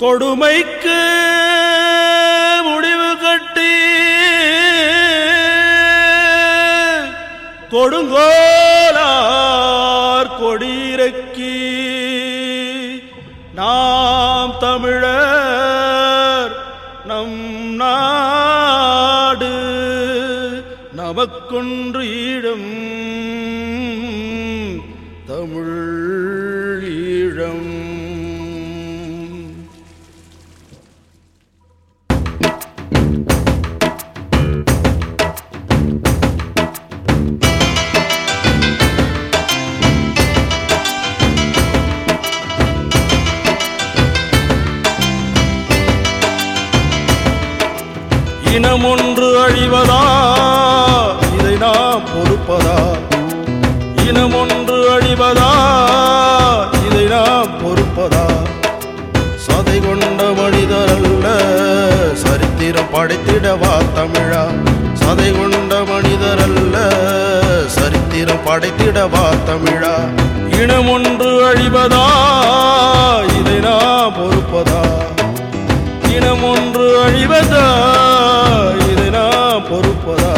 கொடுமைக்கு முடிவு கட்டி கொடுங்கோலார் கொடியிறக்கி நாம் தமிழர் நம் நாடு நமக்கொன்று ஈடும் தமிழ் ஈழம் இனம் ஒன்று அழிவதா இதை நாம் பொறுப்பதா இனம் ஒன்று அழிவதா இதை நாம் பொறுப்பதா சதை கொண்ட மனிதர் அல்ல சரித்திரம் படைத்திடவா தமிழா சதை கொண்ட மனிதர் அல்ல சரித்திரம் படைத்திடவா தமிழா இனம் ஒன்று அழிவதா இதை நாம் பொறுப்பதா இனம் ஒன்று அழிவதா இதை நாம் பொறுப்பதா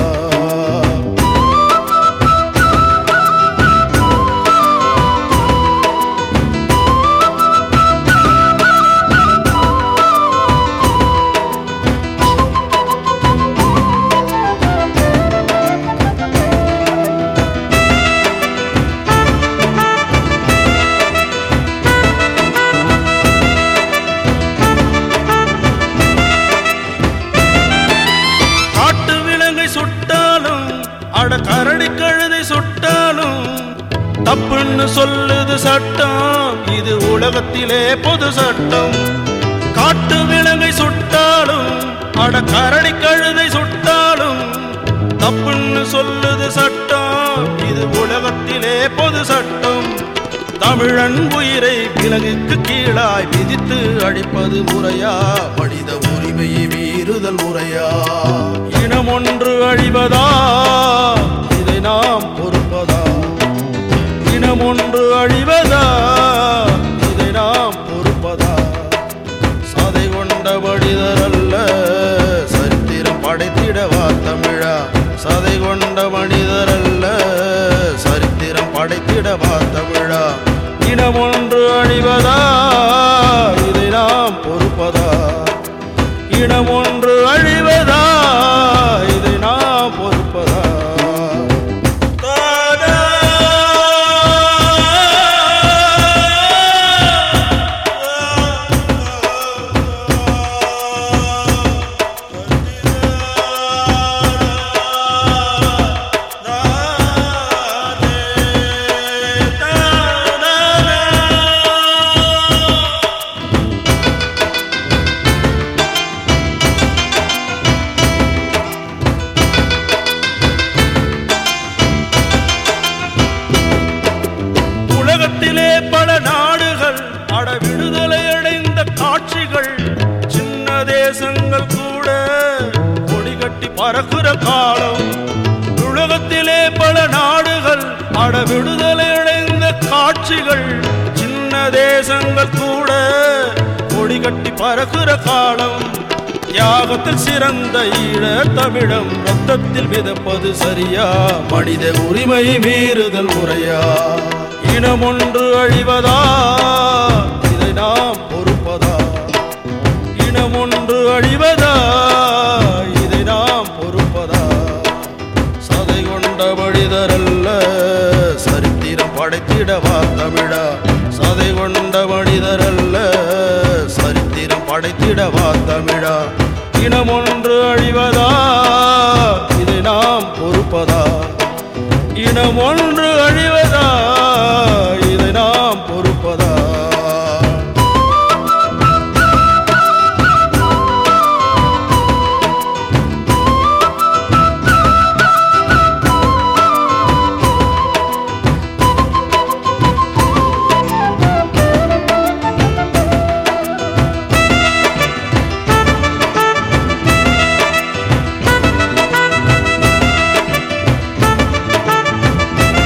காட்டு விலங்கை சுட்டாலும் அட கரடி கழுதை சுட்டாலும் தப்புன்னு சொல்லுது சட்டம் இது உலகத்திலே பொது சட்டம் காட்டு விலங்கை சுட்டாலும் அட கரடி கழுதை சுட்டாலும் தப்புன்னு சொல்லுது சட்டம் இது உலகத்திலே பொது சட்டம் தமிழன் உயிரை விலங்குக்கு கீழாய் விதித்து அழிப்பது முறையா மனித உரிமையை மீறுதல் முறையா இனம் ஒன்று அழிவதா இதை நாம் பொறுப்பதா இனம் ஒன்று அழிவதா இதை நாம் பொறுப்பதா சதை கொண்ட மனிதர் அல்ல சரித்திரம் படைத்திடவா தமிழா சதை கொண்ட மனிதர் அல்ல சரித்திரம் படைத்திடவா தமிழா இனம் ஒன்று அழிவதா இதை நாம் பொறுப்பதா இனம் ஒன்று அழிவதா இதை நாம் பொறுப்பதா தானா உலகத்திலே பல நாடுகள் அட விடுதலை அடைந்த காட்சிகள் சின்ன தேசங்கள் கூட கொடி கட்டி பறக்குற காலம் உலகத்திலே பல நாடுகள் அட விடுதலை அடைந்த காட்சிகள் சின்ன தேசங்கள் கூட கொடி கட்டி பறக்குற காலம் தியாகத்தில் சிறந்த ஈழ தமிழம் ரத்தத்தில் மிதப்பது சரியா மனித உரிமை மீறுதல் முறையா இனம் ஒன்று அழிவதா இதை நாம் பொறுப்பதா இனம் ஒன்று அழிவதா இதை நாம் பொறுப்பதா சதை கொண்ட மனிதர் அல்ல சரித்திரம் படைத்திடவா தமிழா சதை கொண்ட மனிதர் அல்ல சரித்திரம் படைத்திடவா தமிழா இனம் ஒன்று அழிவதா இதை நாம் பொறுப்பதா இனம் ஒன்று அழிவதா இதை நாம் பொறுப்பதா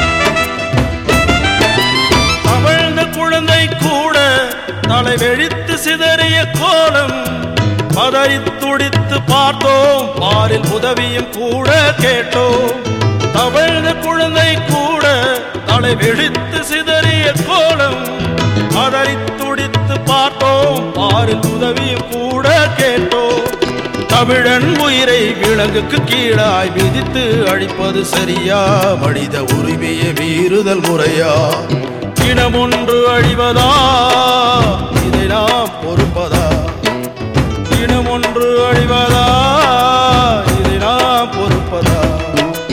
தவழ்ந்த குழந்தை கூட தலை வெழித்து சிதறிய கோலம் பதறித் துடித்து பார்த்தோம் பாரில் உதவியும் கூட கேட்டோம் தவழ்ந்த குழந்தை கூட தலை வெடித்து சிதறிய கோலம் பதறித் துடித்து பார்த்தோம் பாரில் உதவியும் கூட கேட்டோம் தமிழன் உயிரை விலங்குக்கு கீழாய் விதித்து அழிப்பது சரியா மனித உரிமையை மீறுதல் முறையா இனம் ஒன்று அழிவதா இதை நாம் பொறுப்பதா இனம் ஒன்று அழிவதா இதை நாம் பொறுப்பதா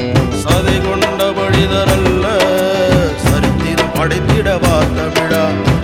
சதை கொண்ட மனிதரல்ல சரித்திரம் படைத்திடவா தமிழா